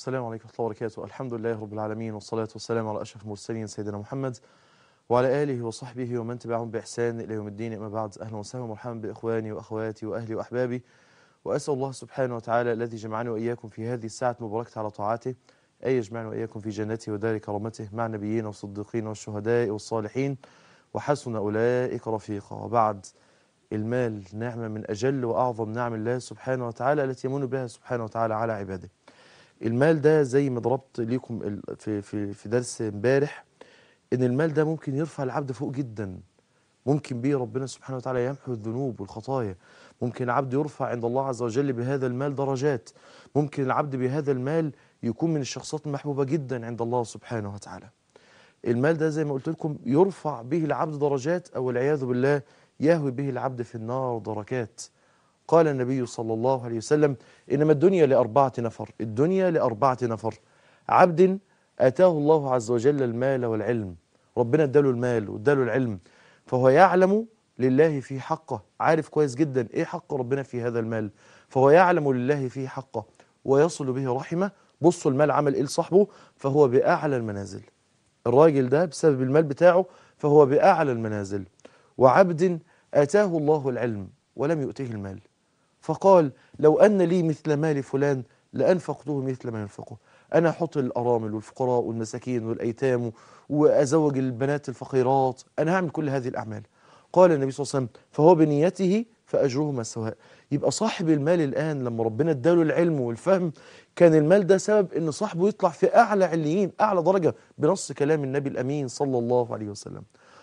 السلام عليكم ورحمة الله وبركاته الحمد لله رب العالمين والصلاة والسلام على أشرف المرسلين سيدنا محمد وعلى آله وصحبه ومن تبعهم بإحسان إلى يوم الدين أما بعد أهلا وسهلا ومرحبا بإخواني وأخواتي وأهلي وأحبابي وأسأل الله سبحانه وتعالى الذي جمعني وإياكم في هذه الساعة المباركة على طاعته أن يجمعنا وإياكم في جنته ودار كرامته مع النبيين والصديقين والشهداء والصالحين وحسن أولئك رفيقا وبعد المال نعمة من أجل وأعظم نعم الله سبحانه وتعالى التي يمن بها سبحانه وتعالى على عباده المال ده زي ما ضربت ليكم ال- في في في درس امبارح ان المال ده ممكن يرفع العبد فوق جدا ممكن به ربنا سبحانه وتعالى يمحو الذنوب والخطايا ممكن العبد يرفع عند الله عز وجل بهذا المال درجات ممكن العبد بهذا المال يكون من الشخصيات المحبوبة جدا عند الله سبحانه وتعالى المال ده زي ما قلت لكم يرفع به العبد درجات أو والعياذ بالله يهوي به العبد في النار دركات قال النبي صلى الله عليه وسلم إنما الدنيا لأربعة نفر الدنيا لأربعة نفر عبد آتاه الله عز وجل المال والعلم ربنا اداله المال واداله العلم فهو يعلم لله في حقه عارف كويس جدا ايه حق ربنا في هذا المال فهو يعلم لله في حقه ويصل به رحمه بصوا المال عمل ايه لصاحبه فهو بأعلى المنازل الراجل ده بسبب المال بتاعه فهو بأعلى المنازل وعبد آتاه الله العلم ولم يؤته المال فقال لو أن لي مثل مال فلان لأنفقته مثل ما ينفقه أنا أحط الأرامل والفقراء والمساكين والأيتام وأزوج البنات الفقيرات أنا هعمل كل هذه الأعمال قال النبي صلى الله عليه وسلم فهو بنيته فأجرهما سواء يبقى صاحب المال الآن لما ربنا اداله العلم والفهم كان المال ده سبب ان صاحبه يطلع في أعلى عليين أعلى درجة بنص كلام النبي الأمين صلى الله عليه وسلم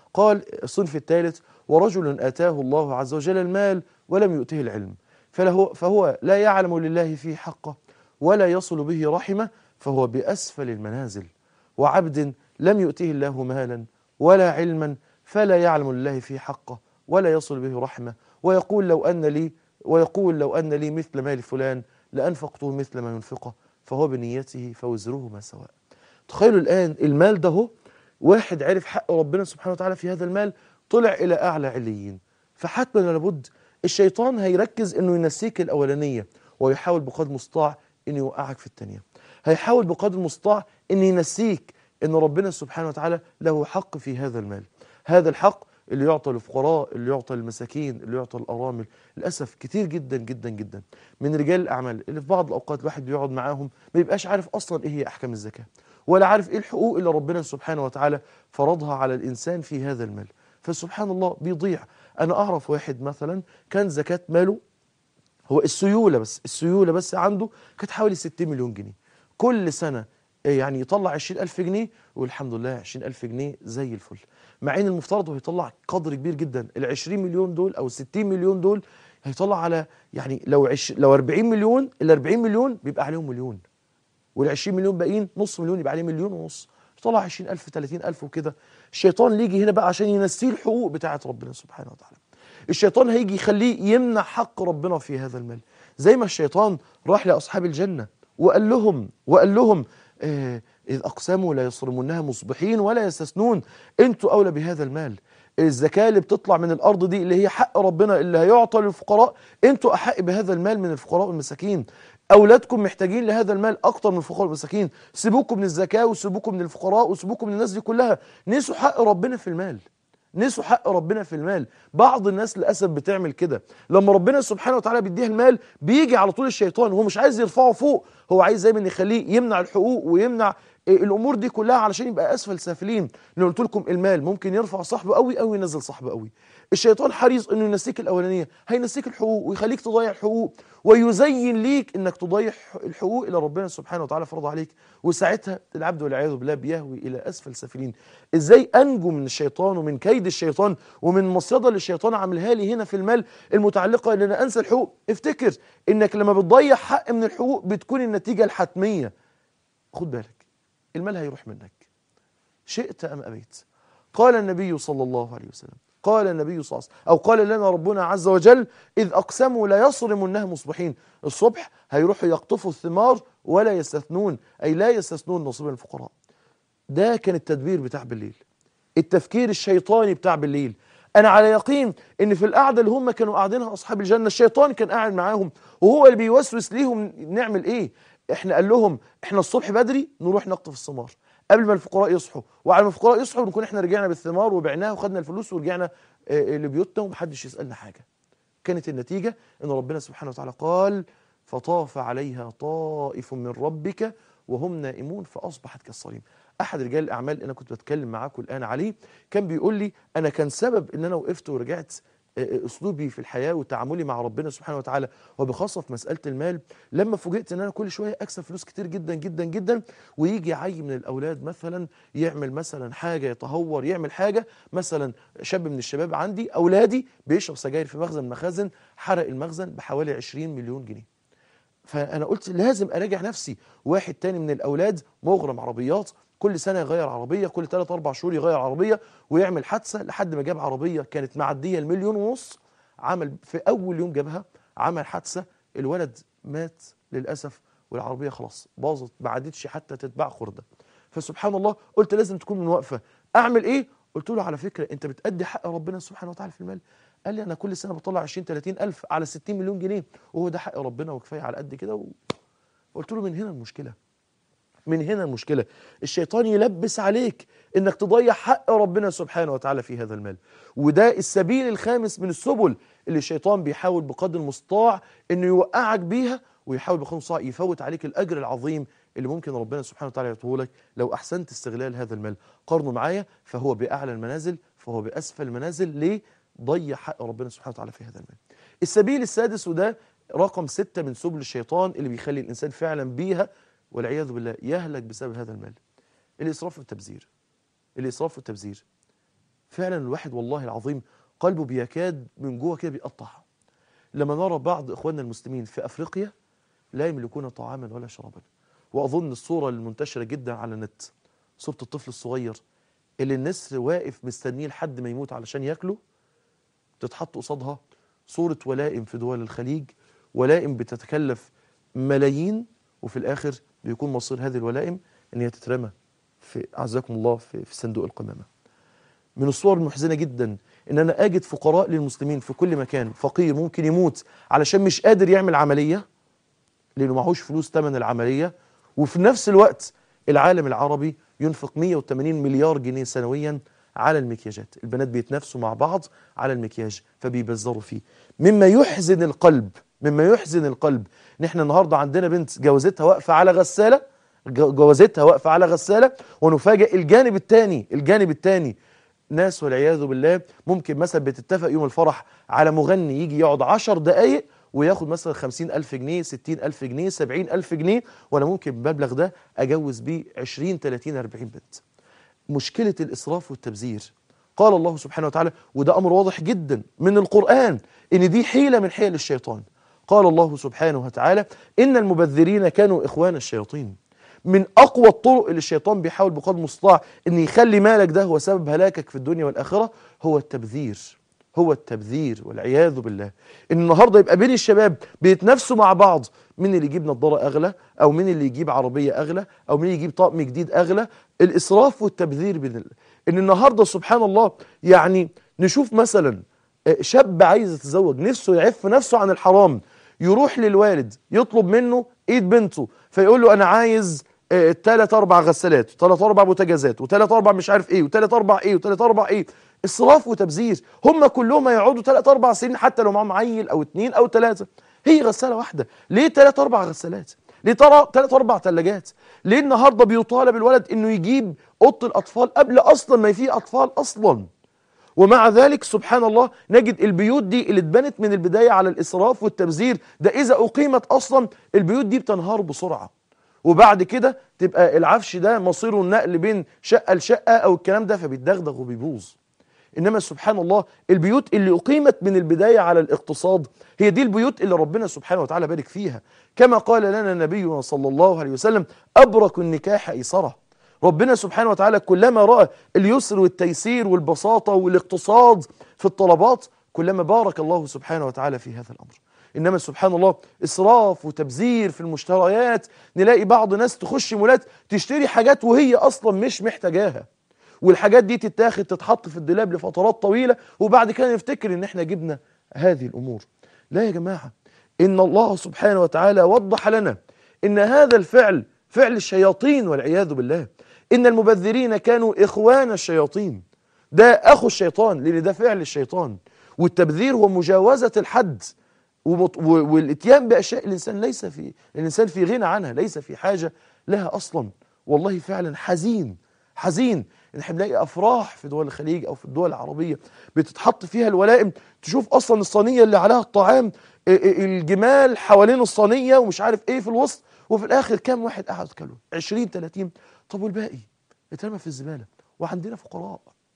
قال الصنف الثالث ورجل آتاه الله عز وجل المال ولم يؤته العلم فله فهو لا يعلم لله فيه حقه ولا يصل به رحمه فهو بأسفل المنازل وعبد لم يؤته الله مالا ولا علما فلا يعلم لله فيه حقه ولا يصل به رحمه ويقول لو أن لي ويقول لو أن لي مثل مال فلان لأنفقته مثل ما ينفقه فهو بنيته فوزرهما سواء تخيلوا الآن المال ده هو واحد عرف حق ربنا سبحانه وتعالى في هذا المال طلع إلى أعلى عليين فحتما لابد الشيطان هيركز انه ينسيك الاولانيه ويحاول بقدر المستطاع انه يوقعك في الثانيه هيحاول بقدر المستطاع انه ينسيك ان ربنا سبحانه وتعالى له حق في هذا المال هذا الحق اللي يعطى للفقراء اللي يعطى للمساكين اللي يعطى للارامل للاسف كتير جدا جدا جدا من رجال الاعمال اللي في بعض الاوقات الواحد بيقعد معاهم ما يبقاش عارف اصلا ايه هي احكام الزكاه ولا عارف ايه الحقوق اللي ربنا سبحانه وتعالى فرضها على الانسان في هذا المال فسبحان الله بيضيع انا اعرف واحد مثلا كان زكاه ماله هو السيوله بس السيوله بس عنده كانت حوالي 60 مليون جنيه كل سنه يعني يطلع 20000 جنيه والحمد لله 20000 جنيه زي الفل مع ان المفترض هو يطلع قدر كبير جدا ال 20 مليون دول او 60 مليون دول هيطلع على يعني لو عش لو 40 مليون ال 40 مليون بيبقى عليهم مليون وال 20 مليون باقيين نص مليون يبقى عليه مليون ونص طلع 20000 30000 وكده الشيطان اللي يجي هنا بقى عشان ينسيه الحقوق بتاعه ربنا سبحانه وتعالى الشيطان هيجي يخليه يمنع حق ربنا في هذا المال زي ما الشيطان راح لأصحاب الجنة وقال لهم وقال لهم آه إذ أقسموا لا يصرمونها مصبحين ولا يستثنون أنتوا أولى بهذا المال الزكاة اللي بتطلع من الأرض دي اللي هي حق ربنا اللي هيعطى للفقراء أنتوا أحق بهذا المال من الفقراء والمساكين أولادكم محتاجين لهذا المال أكتر من الفقراء والمساكين سيبوكم من الزكاة وسيبوكم من الفقراء وسيبوكم من الناس دي كلها نسوا حق ربنا في المال نسوا حق ربنا في المال بعض الناس للاسف بتعمل كده لما ربنا سبحانه وتعالى بيديها المال بيجي على طول الشيطان وهو مش عايز يرفعه فوق هو عايز دايما يخليه يمنع الحقوق ويمنع الامور دي كلها علشان يبقى اسفل سافلين اللي قلت لكم المال ممكن يرفع صاحبه قوي او ينزل صاحبه قوي الشيطان حريص انه ينسيك الاولانيه هينسيك الحقوق ويخليك تضيع الحقوق ويزين ليك انك تضيع الحقوق اللي ربنا سبحانه وتعالى فرض عليك وساعتها العبد والعياذ بالله بيهوي الى اسفل سافلين ازاي انجو من الشيطان ومن كيد الشيطان ومن مصيده اللي الشيطان عاملها لي هنا في المال المتعلقه ان انا انسى الحقوق افتكر انك لما بتضيع حق من الحقوق بتكون النتيجه الحتميه خد بالك المال هيروح منك شئت ام ابيت قال النبي صلى الله عليه وسلم قال النبي صلى الله عليه وسلم أو قال لنا ربنا عز وجل إذ أقسموا لا يصرمنها مصبحين الصبح هيروحوا يقطفوا الثمار ولا يستثنون أي لا يستثنون نصيب الفقراء ده كان التدبير بتاع بالليل التفكير الشيطاني بتاع بالليل أنا على يقين إن في القعدة اللي هم كانوا قاعدينها أصحاب الجنة الشيطان كان قاعد معاهم وهو اللي بيوسوس ليهم نعمل إيه احنا قال لهم احنا الصبح بدري نروح نقطف الثمار قبل ما الفقراء يصحوا وعلى ما الفقراء يصحوا نكون احنا رجعنا بالثمار وبعناها وخدنا الفلوس ورجعنا آه، لبيوتنا ومحدش يسالنا حاجه كانت النتيجه ان ربنا سبحانه وتعالى قال فطاف عليها طائف من ربك وهم نائمون فاصبحت كالصريم احد رجال الاعمال اللي انا كنت بتكلم معاكم الان عليه كان بيقول لي انا كان سبب ان انا وقفت ورجعت آه، اسلوبي في الحياه وتعاملي مع ربنا سبحانه وتعالى وبخاصه في مساله المال لما فوجئت ان انا كل شويه اكسب فلوس كتير جدا جدا جدا ويجي عي من الاولاد مثلا يعمل مثلا حاجه يتهور يعمل حاجه مثلا شاب من الشباب عندي اولادي بيشرب سجاير في مخزن مخازن حرق المخزن بحوالي 20 مليون جنيه فانا قلت لازم اراجع نفسي واحد تاني من الاولاد مغرم عربيات كل سنه يغير عربيه كل 3 4 شهور يغير عربيه ويعمل حادثه لحد ما جاب عربيه كانت معديه المليون ونص عمل في اول يوم جابها عمل حادثه الولد مات للاسف والعربيه خلاص باظت ما عادتش حتى تتباع خرده فسبحان الله قلت لازم تكون من واقفه اعمل ايه قلت له على فكره انت بتأدي حق ربنا سبحانه وتعالى في المال قال لي انا كل سنه بطلع 20 30 الف على 60 مليون جنيه وهو ده حق ربنا وكفايه على قد كده و... قلت له من هنا المشكله من هنا المشكله الشيطان يلبس عليك انك تضيع حق ربنا سبحانه وتعالى في هذا المال وده السبيل الخامس من السبل اللي الشيطان بيحاول بقدر المستطاع انه يوقعك بيها ويحاول بقدر المستطاع يفوت عليك الاجر العظيم اللي ممكن ربنا سبحانه وتعالى يعطيه لك لو احسنت استغلال هذا المال قارنوا معايا فهو باعلى المنازل فهو باسفل المنازل ليه ضيع حق ربنا سبحانه وتعالى في هذا المال السبيل السادس وده رقم ستة من سبل الشيطان اللي بيخلي الإنسان فعلا بيها والعياذ بالله يهلك بسبب هذا المال الإسراف والتبذير الإسراف والتبذير فعلا الواحد والله العظيم قلبه بيكاد من جوه كده بيقطع لما نرى بعض إخواننا المسلمين في أفريقيا لا يملكون طعاما ولا شرابا وأظن الصورة المنتشرة جدا على النت صورة الطفل الصغير اللي النسر واقف مستنيه لحد ما يموت علشان ياكله تتحط قصادها صورة ولائم في دول الخليج ولائم بتتكلف ملايين وفي الآخر بيكون مصير هذه الولائم ان هي تترمى في اعزكم الله في, في صندوق القمامه. من الصور المحزنه جدا ان انا اجد فقراء للمسلمين في كل مكان فقير ممكن يموت علشان مش قادر يعمل عمليه لانه معهوش فلوس ثمن العمليه وفي نفس الوقت العالم العربي ينفق 180 مليار جنيه سنويا على المكياجات البنات بيتنافسوا مع بعض على المكياج فبيبذروا فيه مما يحزن القلب مما يحزن القلب ان احنا النهارده عندنا بنت جوازتها واقفه على غساله جو- جوازتها واقفه على غساله ونفاجئ الجانب الثاني الجانب الثاني ناس والعياذ بالله ممكن مثلا بتتفق يوم الفرح على مغني يجي يقعد 10 دقائق وياخد مثلا 50 ألف جنيه 60 ألف جنيه 70 ألف جنيه وأنا ممكن بالمبلغ ده أجوز بيه 20 30 40 بنت مشكلة الإسراف والتبذير قال الله سبحانه وتعالى وده أمر واضح جدا من القرآن إن دي حيلة من حيل الشيطان قال الله سبحانه وتعالى إن المبذرين كانوا إخوان الشياطين من أقوى الطرق اللي الشيطان بيحاول بقدر المستطاع إن يخلي مالك ده هو سبب هلاكك في الدنيا والآخرة هو التبذير هو التبذير والعياذ بالله ان النهارده يبقى بين الشباب بيتنافسوا مع بعض مين اللي يجيب نظاره اغلى او مين اللي يجيب عربيه اغلى او مين يجيب طقم جديد اغلى الاسراف والتبذير بين ال... ان النهارده سبحان الله يعني نشوف مثلا آه، شاب عايز يتزوج نفسه يعف نفسه عن الحرام يروح للوالد يطلب منه ايد بنته فيقول له انا عايز ثلاث اربع غسالات وثلاث اربع بوتاجازات وثلاث اربع مش عارف ايه وثلاث اربع ايه وثلاث اربع ايه اسراف وتبذير هم كلهم هيقعدوا ثلاث اربع سنين حتى لو معاهم عيل او اثنين او ثلاثه هي غساله واحده ليه ثلاث اربع غسالات ليه ترى ثلاث اربع ثلاجات ليه النهارده بيطالب الولد انه يجيب اوضه الاطفال قبل اصلا ما في اطفال اصلا ومع ذلك سبحان الله نجد البيوت دي اللي اتبنت من البداية على الإسراف والتبذير ده إذا أقيمت أصلا البيوت دي بتنهار بسرعة وبعد كده تبقى العفش ده مصيره النقل بين شقة لشقة أو الكلام ده فبيتدغدغ وبيبوظ إنما سبحان الله البيوت اللي أقيمت من البداية على الاقتصاد هي دي البيوت اللي ربنا سبحانه وتعالى بارك فيها كما قال لنا نبينا صلى الله عليه وسلم أبرك النكاح أيسره ربنا سبحانه وتعالى كلما رأى اليسر والتيسير والبساطة والاقتصاد في الطلبات كلما بارك الله سبحانه وتعالى في هذا الأمر إنما سبحان الله إسراف وتبذير في المشتريات نلاقي بعض ناس تخش مولات تشتري حاجات وهي أصلا مش محتاجاها والحاجات دي تتاخد تتحط في الدولاب لفترات طويلة وبعد كده نفتكر إن إحنا جبنا هذه الأمور لا يا جماعة إن الله سبحانه وتعالى وضح لنا إن هذا الفعل فعل الشياطين والعياذ بالله إن المبذرين كانوا إخوان الشياطين ده أخو الشيطان لأن ده فعل الشيطان والتبذير هو مجاوزة الحد ومط- و- والاتيان بأشياء الإنسان ليس في الإنسان في غنى عنها ليس في حاجة لها أصلا والله فعلا حزين حزين ان احنا بنلاقي افراح في دول الخليج او في الدول العربيه بتتحط فيها الولائم تشوف اصلا الصينيه اللي عليها الطعام ا- ا- الجمال حوالين الصينيه ومش عارف ايه في الوسط وفي الاخر كام واحد قعد يتكلم 20 30 طب والباقي اترمى في الزباله وعندنا فقراء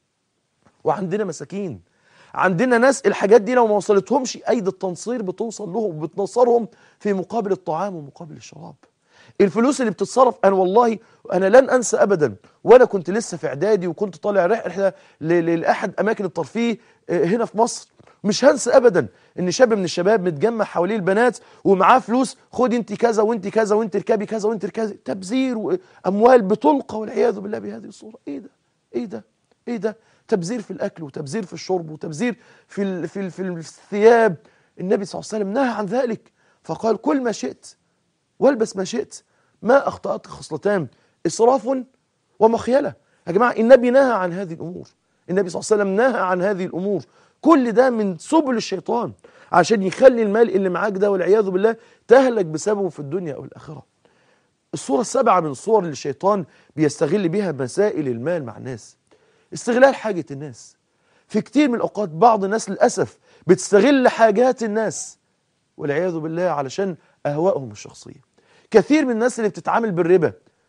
وعندنا مساكين عندنا ناس الحاجات دي لو ما وصلتهمش ايدي التنصير بتوصل لهم وبتنصرهم في مقابل الطعام ومقابل الشراب الفلوس اللي بتتصرف انا والله انا لن انسى ابدا وانا كنت لسه في اعدادي وكنت طالع رحله ل- ل- لاحد اماكن الترفيه آه، هنا في مصر مش هنسى ابدا ان شاب من الشباب متجمع حواليه البنات ومعاه فلوس خد انت كذا وانت كذا وانت اركبي كذا وانت اركبي تبذير واموال بتلقى والعياذ بالله بهذه الصوره ايه ده ايه ده ايه ده تبذير في الاكل وتبذير في الشرب وتبذير في ال في ال في الثياب النبي صلى الله عليه وسلم نهى عن ذلك فقال كل ما شئت والبس ما شئت ما اخطأت خصلتان اسراف ومخيله يا جماعه النبي نهى عن هذه الامور النبي صلى الله عليه وسلم نهى عن هذه الامور كل ده من سبل الشيطان عشان يخلي المال اللي معاك ده والعياذ بالله تهلك بسببه في الدنيا او الاخره الصورة السابعة من الصور اللي الشيطان بيستغل بيها مسائل المال مع الناس استغلال حاجة الناس في كتير من الأوقات بعض الناس للأسف بتستغل حاجات الناس والعياذ بالله علشان أهوائهم الشخصية كثير من الناس اللي بتتعامل بالربا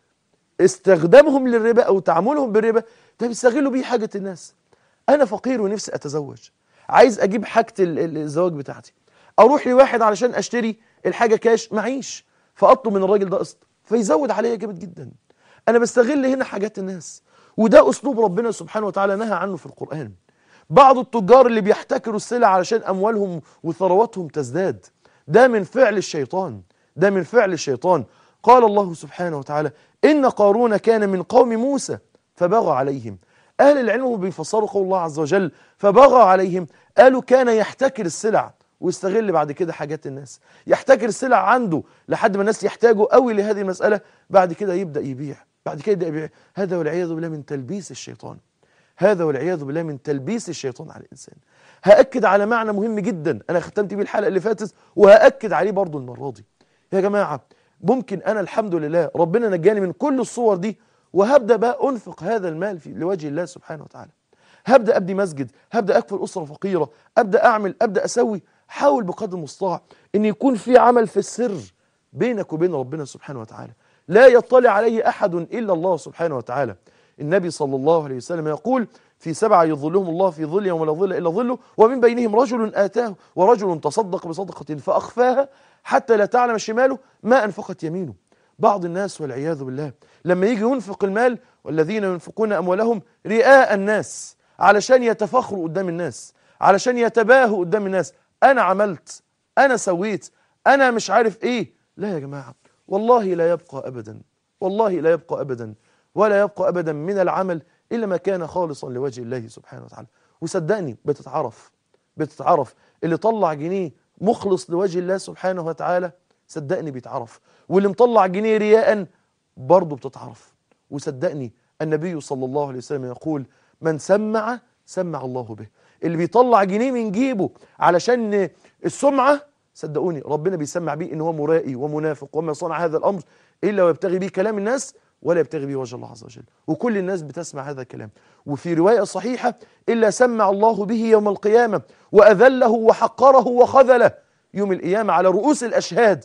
استخدامهم للربا أو تعاملهم بالربا ده بيستغلوا بيه حاجة الناس أنا فقير ونفسي أتزوج عايز أجيب حاجة ال- ال- الزواج بتاعتي أروح لواحد علشان أشتري الحاجة كاش معيش فأطلب من الراجل ده قسط فيزود عليا جامد جدا أنا بستغل هنا حاجات الناس وده أسلوب ربنا سبحانه وتعالى نهى عنه في القرآن بعض التجار اللي بيحتكروا السلع علشان أموالهم وثرواتهم تزداد ده من فعل الشيطان ده من فعل الشيطان قال الله سبحانه وتعالى إن قارون كان من قوم موسى فبغى عليهم أهل العلم بيفسروا قول الله عز وجل فبغى عليهم قالوا كان يحتكر السلع ويستغل بعد كده حاجات الناس يحتكر السلع عنده لحد ما الناس يحتاجوا قوي لهذه المسألة بعد كده يبدأ يبيع بعد كده يبدأ يبيع هذا والعياذ بالله من تلبيس الشيطان هذا والعياذ بالله من تلبيس الشيطان على الإنسان هأكد على معنى مهم جدا أنا ختمت بيه الحلقة اللي فاتت وهأكد عليه برضو المرة دي يا جماعة ممكن أنا الحمد لله ربنا نجاني من كل الصور دي وهبدأ بقى أنفق هذا المال في لوجه الله سبحانه وتعالى هبدأ أبني مسجد هبدأ أكفل أسرة فقيرة أبدأ أعمل أبدأ أسوي حاول بقدر المستطاع أن يكون في عمل في السر بينك وبين ربنا سبحانه وتعالى لا يطلع عليه أحد إلا الله سبحانه وتعالى النبي صلى الله عليه وسلم يقول في سبعة يظلهم الله في ظل يوم لا ظل إلا ظله ومن بينهم رجل آتاه ورجل تصدق بصدقة فأخفاها حتى لا تعلم شماله ما أنفقت يمينه بعض الناس والعياذ بالله لما يجي ينفق المال والذين ينفقون أموالهم رئاء الناس علشان يتفخروا قدام الناس علشان يتباهوا قدام الناس أنا عملت أنا سويت أنا مش عارف إيه لا يا جماعة والله لا يبقى أبدا والله لا يبقى أبدا ولا يبقى أبدا من العمل إلا ما كان خالصا لوجه الله سبحانه وتعالى وصدقني بتتعرف بتتعرف اللي طلع جنيه مخلص لوجه الله سبحانه وتعالى صدقني بيتعرف واللي مطلع جنيه رياء برضه بتتعرف وصدقني النبي صلى الله عليه وسلم يقول من سمع سمع الله به اللي بيطلع جنيه من جيبه علشان السمعة صدقوني ربنا بيسمع بيه ان هو مرائي ومنافق وما صنع هذا الامر الا ويبتغي به كلام الناس ولا يبتغي به وجه الله عز وجل وكل الناس بتسمع هذا الكلام وفي رواية صحيحة إلا سمع الله به يوم القيامة وأذله وحقره وخذله يوم القيامة على رؤوس الأشهاد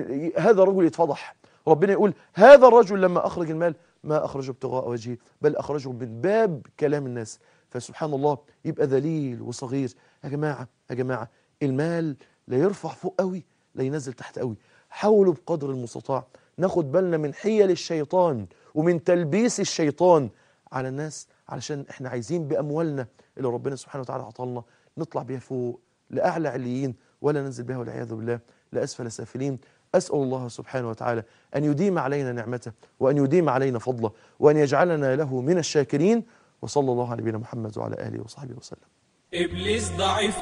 هذا الرجل يتفضح ربنا يقول هذا الرجل لما أخرج المال ما أخرجه ابتغاء وجهه بل أخرجه من باب كلام الناس فسبحان الله يبقى ذليل وصغير يا جماعة يا جماعة المال لا يرفع فوق قوي لا ينزل تحت قوي حاولوا بقدر المستطاع ناخد بالنا من حيل الشيطان ومن تلبيس الشيطان على الناس علشان احنا عايزين بأموالنا اللي ربنا سبحانه وتعالى عطلنا نطلع بيها فوق لأعلى عليين ولا ننزل بها والعياذ بالله لأسفل سافلين أسأل الله سبحانه وتعالى أن يديم علينا نعمته وأن يديم علينا فضله وأن يجعلنا له من الشاكرين وصلى الله على نبينا محمد وعلى آله وصحبه وسلم إبليس ضعيف